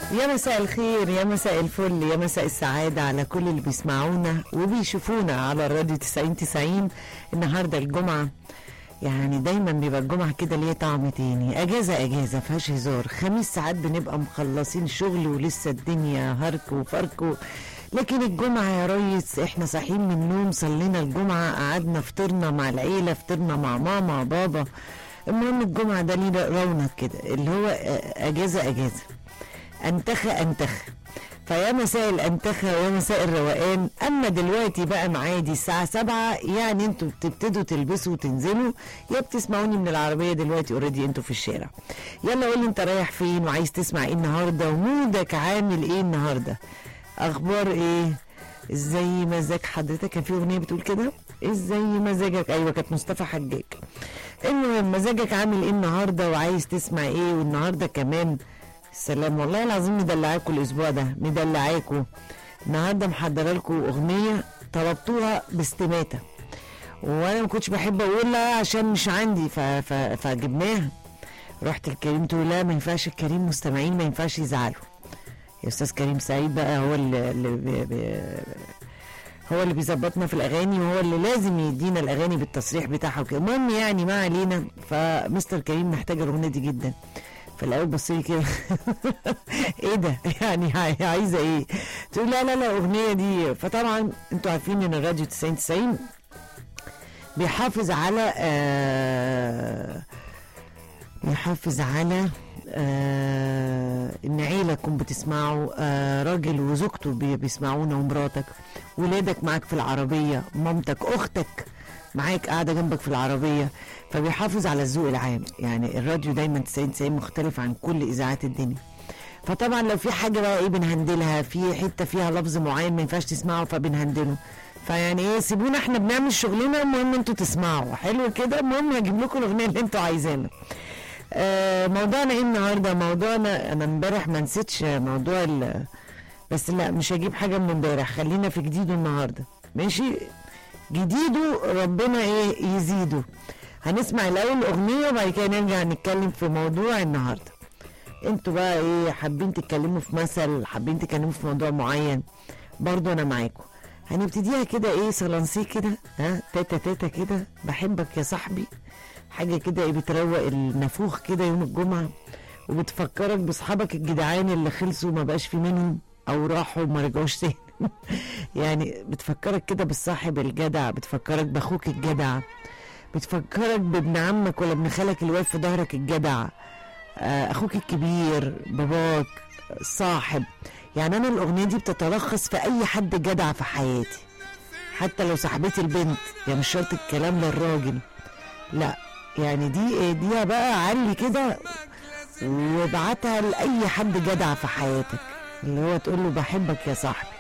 يا مساء الخير يا مساء الفل يا مساء السعادة على كل اللي بيسمعونا وبيشوفونا على الراديو 90 90 النهاردة الجمعة يعني دايما بيبقى الجمعة كده ليه طعم تاني اجازة اجازة فيهاش هزار خميس ساعات بنبقى مخلصين شغل ولسه الدنيا هرك وفرك لكن الجمعة يا ريس احنا صاحيين من النوم صلينا الجمعة قعدنا فطرنا مع العيلة فطرنا مع ماما بابا المهم الجمعة ده ليه رونق كده اللي هو اجازة اجازة انتخى انتخى فيا مساء الانتخى ويا مساء الروقان اما دلوقتي بقى معادي الساعه سبعة يعني انتوا بتبتدوا تلبسوا وتنزلوا يا بتسمعوني من العربيه دلوقتي اوريدي انتوا في الشارع يلا قول لي انت رايح فين وعايز تسمع ايه النهارده ومودك عامل ايه النهارده اخبار ايه ازاي مزاج حضرتك كان في اغنيه بتقول كده ازاي مزاجك ايوه كانت مصطفى حجاج المهم مزاجك عامل ايه النهارده وعايز تسمع ايه والنهارده كمان السلام والله العظيم مدلعاكم الاسبوع ده مدلعاكم النهارده محضره لكم اغنيه طلبتوها باستماته وانا ما كنتش بحب اقولها عشان مش عندي ف... ف... فجبناها رحت الكريم تقول لا ما ينفعش الكريم مستمعين ما ينفعش يزعلوا يا استاذ كريم سعيد بقى هو اللي, اللي بي... بي... هو اللي بيظبطنا في الاغاني وهو اللي لازم يدينا الاغاني بالتصريح بتاعها وكده المهم يعني ما علينا فمستر كريم محتاج الاغنيه دي جدا فالاول بص لي كده ايه ده يعني عايزه ايه تقول لا لا لا الاغنيه دي فطبعا انتوا عارفين ان الراديو 90 90 بيحافظ على آه بيحافظ على آه ان عيلة تكون بتسمعوا آه راجل وزوجته بيسمعونا ومراتك ولادك معاك في العربية مامتك اختك معاك قاعدة جنبك في العربية فبيحافظ على الذوق العام يعني الراديو دايما 90 90 مختلف عن كل اذاعات الدنيا فطبعا لو في حاجه بقى ايه بنهندلها في حته فيها لفظ معين ما ينفعش تسمعه فبنهندله فيعني ايه سيبونا احنا بنعمل شغلنا المهم انتوا تسمعوا حلو كده المهم هجيب لكم الاغنيه اللي انتوا عايزينها آه موضوعنا ايه النهارده موضوعنا انا امبارح ما نسيتش موضوع ال بس لا مش هجيب حاجه من امبارح خلينا في جديده النهارده ماشي جديده ربنا ايه يزيده هنسمع الاول اغنيه وبعد كده نرجع نتكلم في موضوع النهارده انتوا بقى ايه حابين تتكلموا في مثل حابين تتكلموا في موضوع معين برضو انا معاكم هنبتديها كده ايه صلانسي كده ها تاتا تاتا كده بحبك يا صاحبي حاجه كده ايه بتروق النافوخ كده يوم الجمعه وبتفكرك باصحابك الجدعان اللي خلصوا ما بقاش في منهم او راحوا وما رجعوش تاني يعني بتفكرك كده بالصاحب الجدع بتفكرك باخوك الجدع بتفكرك بابن عمك ولا ابن خالك اللي واقف في ظهرك الجدع اخوك الكبير باباك صاحب يعني انا الاغنيه دي بتتلخص في اي حد جدع في حياتي حتى لو صاحبتي البنت يعني مش شرط الكلام للراجل لا يعني دي دي بقى علي كده وابعتها لاي حد جدع في حياتك اللي هو تقول له بحبك يا صاحبي